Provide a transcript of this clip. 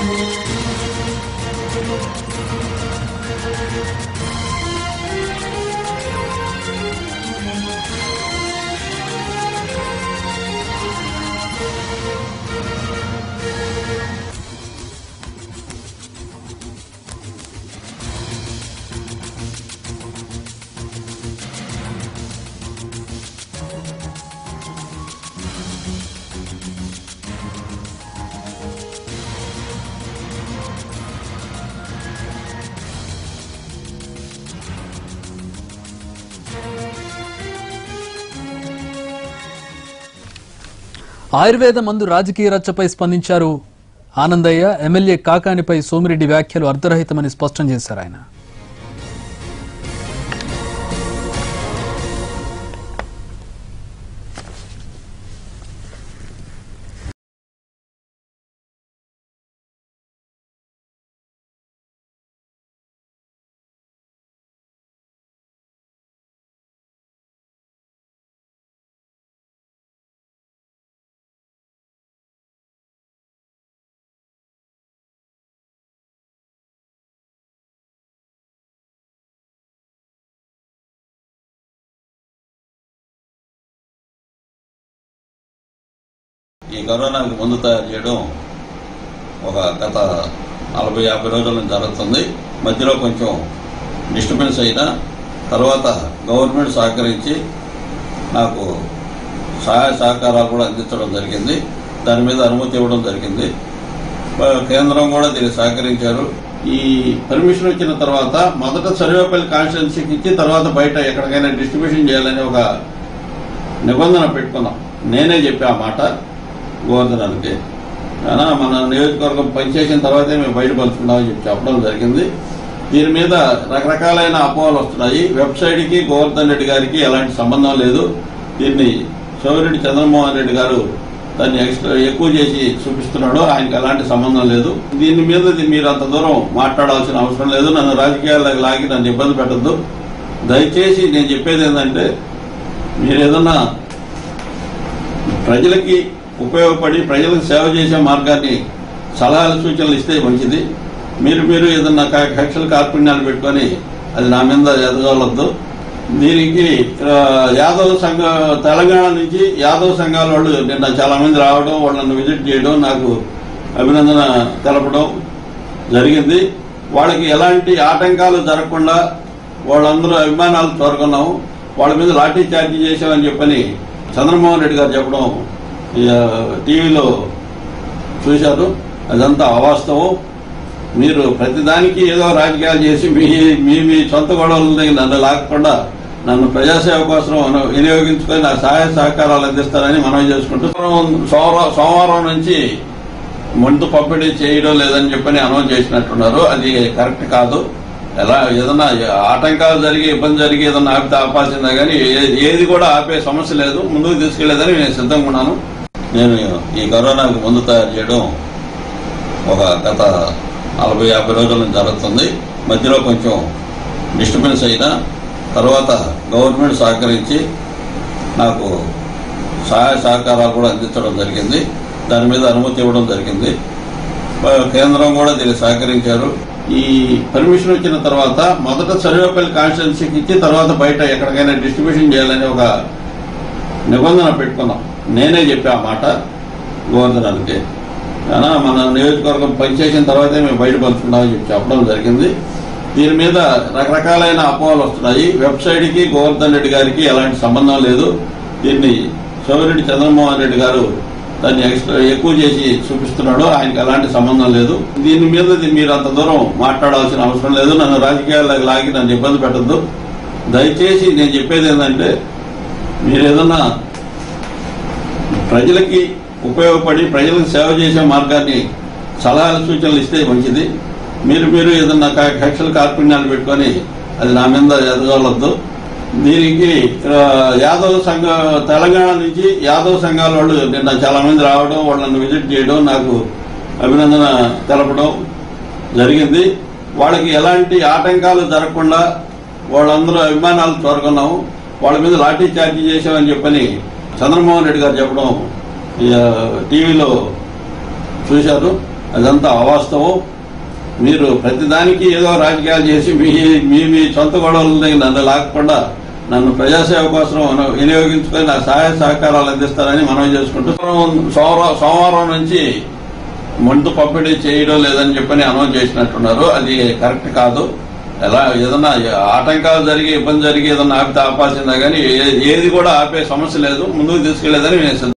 ఆయుర్వేద మందు రాజకీయ రచ్చపై స్పందించారు ఆనందయ్య ఎమ్మెల్యే కాకానిపై సోమిరెడ్డి వ్యాఖ్యలు అర్ధరహితమని స్పష్టం చేశారు ఆయన ఈ కరోనాకి మందు తయారు చేయడం ఒక గత నలభై యాభై రోజుల నుంచి జరుగుతుంది మధ్యలో కొంచెం డిస్టర్బెన్స్ అయినా తర్వాత గవర్నమెంట్ సహకరించి నాకు సహాయ సహకారాలు కూడా అందించడం జరిగింది దాని మీద అనుమతి ఇవ్వడం జరిగింది ఆ, కేంద్రం కూడా దీనికి సహకరించారు ఈ పర్మిషన్ వచ్చిన తర్వాత మొదట సర్వేపల్లి కాన్స్టిట్యున్సీకి ఇచ్చి తర్వాత బయట ఎక్కడికైనా డిస్ట్రిబ్యూషన్ చేయాలని ఒక నిబంధన పెట్టుకున్నాం నేనే చెప్పా ఆ మాట గోవర్ధనానికి అయినా మన నియోజకవర్గం పనిచేసిన తర్వాతే మేము బయట పంచుకున్నామని చెప్పి చెప్పడం జరిగింది దీని మీద రకరకాలైన అపోహలు వస్తున్నాయి వెబ్సైట్కి గోవర్ధన్ రెడ్డి గారికి ఎలాంటి సంబంధం లేదు దీన్ని సోమిరెడ్డి చంద్రమోహన్ రెడ్డి గారు దాన్ని ఎక్స్ట్రా ఎక్కువ చేసి చూపిస్తున్నాడు ఆయనకి ఎలాంటి సంబంధం లేదు దీని మీద ది- మీరు అంత దూరం మాట్లాడాల్సిన అవసరం లేదు నన్ను రాజకీయాలకు లాగి నన్ను ఇబ్బంది పెట్టద్దు దయచేసి నేను చెప్పేది ఏంటంటే మీరు ఏదన్నా ప్రజలకి ఉపయోగపడి ప్రజలకు సేవ చేసే మార్గాన్ని సలహాలు సూచనలు ఇస్తే మంచిది మీరు మీరు ఏదన్నా క- కక్షలు కార్పుణ్యాలు పెట్టుకొని అది నా మీద ఎదగలొద్దు దీనికి ఆ, యాదవ్ సంఘ తెలంగాణ నుంచి యాదవ్ సంఘాల వాళ్ళు నిన్న చాలా మంది రావడం వాళ్ళని విజిట్ చేయడం నాకు అభినందన తెలపడం జరిగింది వాళ్ళకి ఎలాంటి ఆటంకాలు జరగకుండా వాళ్ళందరూ అభిమానాలు కోరుకున్నాము వాళ్ళ మీద లాఠీ చార్జీ చేసామని చెప్పని చంద్రమోహన్ రెడ్డి గారు చెప్పడం ఈ, ఆ, టీవీలో చూశారు అదంతా అవాస్తవం మీరు ప్రతిదానికి ఏదో రాజకీయాలు చేసి మీ మీ మీ సొంత గొడవలని నన్ను లాగకుండా నన్ను ప్రజాసేవ కోసం అను- వినియోగించుకొని నా సహాయ సహకారాలు అందిస్తారని మనం చేసుకుంటూ సోమవారం సోమవారం నుంచి మందు పంపిణీ చేయడం లేదని చెప్పని అనౌన్స్ చేసినట్టున్నారు అది కరెక్ట్ కాదు ఎలా ఏదన్నా ఆటంకాలు జరిగి ఇబ్బంది జరిగి ఏదన్నా ఆపితే ఆపాల్సిందే కానీ ఏ- ఏది కూడా ఆపే సమస్య లేదు ముందుకు తీసుకెళ్లేదని నేను సిద్ధంగా ఉన్నాను నేను ఈ కరోనాకి మందు తయారు చేయడం ఒక గత నలభై యాభై రోజుల నుంచి జరుగుతుంది మధ్యలో కొంచెం డిస్టర్బెన్స్ అయినా తర్వాత గవర్నమెంట్ సహకరించి నాకు సహాయ సహకారాలు కూడా అందించడం జరిగింది దాని మీద అనుమతి ఇవ్వడం జరిగింది ఆ, కేంద్రం కూడా దీనికి సహకరించారు ఈ పర్మిషన్ వచ్చిన తర్వాత మొదట సర్వేపల్లి కాన్స్టిట్యున్సీకి ఇచ్చి తర్వాత బయట ఎక్కడికైనా డిస్ట్రిబ్యూషన్ చేయాలని ఒక నిబంధన పెట్టుకున్నాం నేనే చెప్పా ఆ మాట గోవర్ధనానికి అయినా మన నియోజకవర్గం పనిచేసిన తర్వాతే మేము బయట పంచుకున్నామని చెప్పి చెప్పడం జరిగింది దీని మీద రకరకాలైన అపోహలు వస్తున్నాయి వెబ్సైట్కి గోవర్ధన్ రెడ్డి గారికి ఎలాంటి సంబంధం లేదు దీన్ని సోమిరెడ్డి చంద్రమోహన్ రెడ్డి గారు దాన్ని ఎక్స్ట్రా ఎక్కువ చేసి చూపిస్తున్నాడు ఆయనకి ఎలాంటి సంబంధం లేదు దీని మీద ది- మీరు అంత దూరం మాట్లాడాల్సిన అవసరం లేదు నన్ను రాజకీయాలకు లాగి నన్ను ఇబ్బంది పెట్టద్దు దయచేసి నేను చెప్పేది ఏంటంటే మీరు ఏదన్నా ప్రజలకి ఉపయోగపడి ప్రజలకు సేవ చేసే మార్గాన్ని సలహాలు సూచనలు ఇస్తే మంచిది మీరు మీరు ఏదన్నా క- కక్షలు కార్పుణ్యాలు పెట్టుకొని అది నా మీద ఎదగలొద్దు దీనికి ఆ, యాదవ్ సంఘ తెలంగాణ నుంచి యాదవ్ సంఘాల వాళ్ళు నిన్న చాలా మంది రావడం వాళ్ళని విజిట్ చేయడం నాకు అభినందన తెలపడం జరిగింది వాళ్ళకి ఎలాంటి ఆటంకాలు జరగకుండా వాళ్ళందరూ అభిమానాలు కోరుకున్నాము వాళ్ళ మీద లాఠీ చార్జీ చేసామని చెప్పని చంద్రమోహన్ రెడ్డి గారు చెప్పడం ఈ, ఆ, టీవీలో చూశారు అదంతా అవాస్తవం మీరు ప్రతిదానికి ఏదో రాజకీయాలు చేసి మీ మీ మీ సొంత గొడవలని నన్ను లాగకుండా నన్ను ప్రజాసేవ కోసం వినియోగించుకొని నా సహాయ సహకారాలు అందిస్తారని మనం చేసుకుంటూ సోమవారం సోమవారం నుంచి మందు పంపిణీ చేయడం లేదని చెప్పని అనౌన్స్ చేసినట్టున్నారు అది కరెక్ట్ కాదు ఎలా ఏదన్నా ఆటంకాలు జరిగి ఇబ్బంది జరిగి ఏదన్నా ఆపితే ఆపాల్సిందా కానీ ఏ- ఏది కూడా ఆపే సమస్య లేదు ముందుకు తీసుకెళ్లేదని నేను